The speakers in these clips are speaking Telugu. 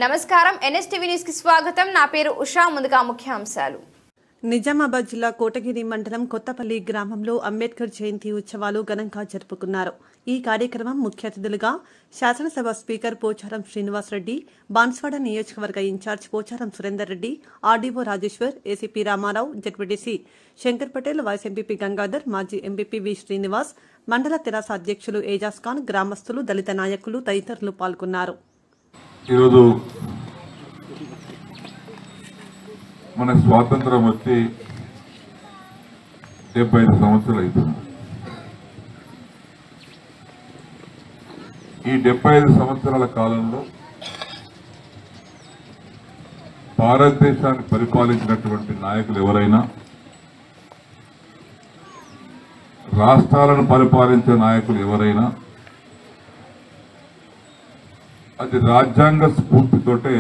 నమస్కారం ఎన్ఎస్టీవీ న్యూస్ కి స్వాగతం నా పేరు ఉషా ముందుగా ముఖ్యాంశాలు నిజామాబాద్ జిల్లా కోటగిరి మండలం కొత్తపల్లి గ్రామంలో అంబేద్కర్ జయంతి ఉత్సవాలు ఘనంగా జరుపుకున్నారు ఈ కార్యక్రమం ముఖ్య అతిథులుగా శాసనసభ స్పీకర్ పోచారం శ్రీనివాసరెడ్డి బాన్స్వాడ నియోజకవర్గ incharge Pocharam Surender Reddy RDO Rajeshwar ACP Rama Rao ZPTC Shankar Patel vice MPP Gangadhar మాజీ ఎంపీపీ వి శ్రీనివాస్ మండల తెరాస అధ్యక్షులు ఏజాజ్ ఖాన్ గ్రామస్తులు దళిత నాయకులు తదితరులు పాల్గొన్నారు ఈరోజు మన స్వాతంత్రం వచ్చి డెబ్బై ఐదు సంవత్సరాలు అవుతుంది ఈ డెబ్బై ఐదు సంవత్సరాల కాలంలో భారతదేశాన్ని పరిపాలించినటువంటి నాయకులు ఎవరైనా రాష్ట్రాలను పరిపాలించే నాయకులు ఎవరైనా అది రాజ్యాంగ స్ఫూర్తితోటే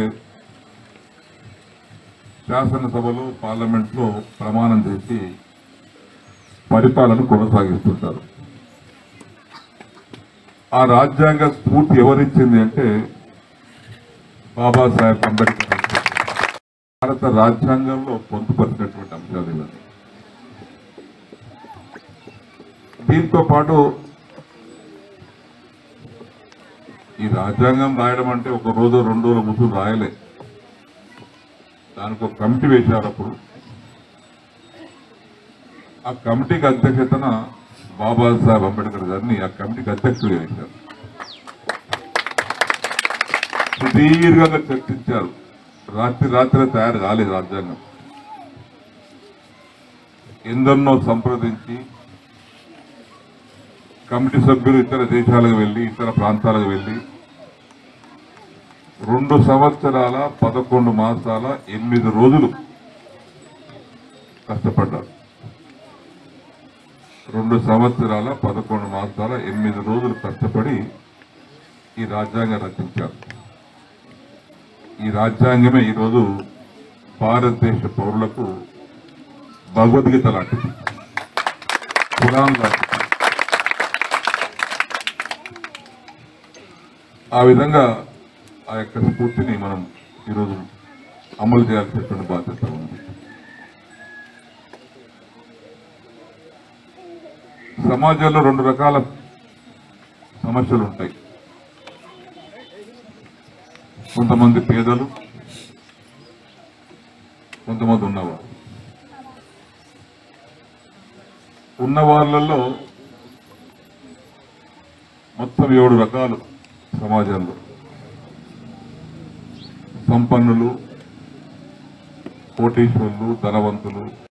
శాసనసభలో పార్లమెంట్లో ప్రమాణం చేసి పరిపాలన కొనసాగిస్తుంటారు ఆ రాజ్యాంగ స్ఫూర్తి ఎవరిచ్చింది అంటే బాబాసాహెబ్ అంబేద్కర్ ఇచ్చారు. భారత రాజ్యాంగంలో పొందుపరిచినటువంటి అంశాలు ఇవన్నీ దీంతో పాటు ఈ రాజ్యాంగం రాయడం అంటే ఒక రోజు రెండు రోజుల ముసుగు రాయలే దానికి ఒక కమిటీ వేశారు అప్పుడు ఆ కమిటీకి అధ్యక్షతన బాబాసాహెబ్ అంబేద్కర్ గారిని ఆ కమిటీకి అధ్యక్షుడు వేశారు సుదీర్ఘంగా చర్చించారు రాత్రి రాత్రి తయారు కాలేదు రాజ్యాంగం ఎందరినో సంప్రదించి కమిటీ సభ్యులు ఇతర దేశాలకు వెళ్ళి ఇతర ప్రాంతాలకు వెళ్ళి రెండు సంవత్సరాల పదకొండు మాసాల ఎనిమిది రోజులు కష్టపడ్డారు రెండు సంవత్సరాల పదకొండు మాసాల ఎనిమిది రోజులు కష్టపడి ఈ రాజ్యాంగం రచించారు ఈ రాజ్యాంగమే ఈరోజు భారతదేశ పౌరులకు భగవద్గీత లాంటిది పురాణం లాంటిది ఆ విధంగా ఆ యొక్క స్ఫూర్తిని మనం ఈరోజు అమలు చేయాల్సినటువంటి బాధ్యత ఉంది సమాజంలో రెండు రకాల సమస్యలు ఉంటాయి కొంతమంది పేదలు కొంతమంది ఉన్నవారు ఉన్న వాళ్ళల్లో మొత్తం ఏడు రకాలు సమాజంలో సంపన్నులు కోటీశ్వరులు ధనవంతులు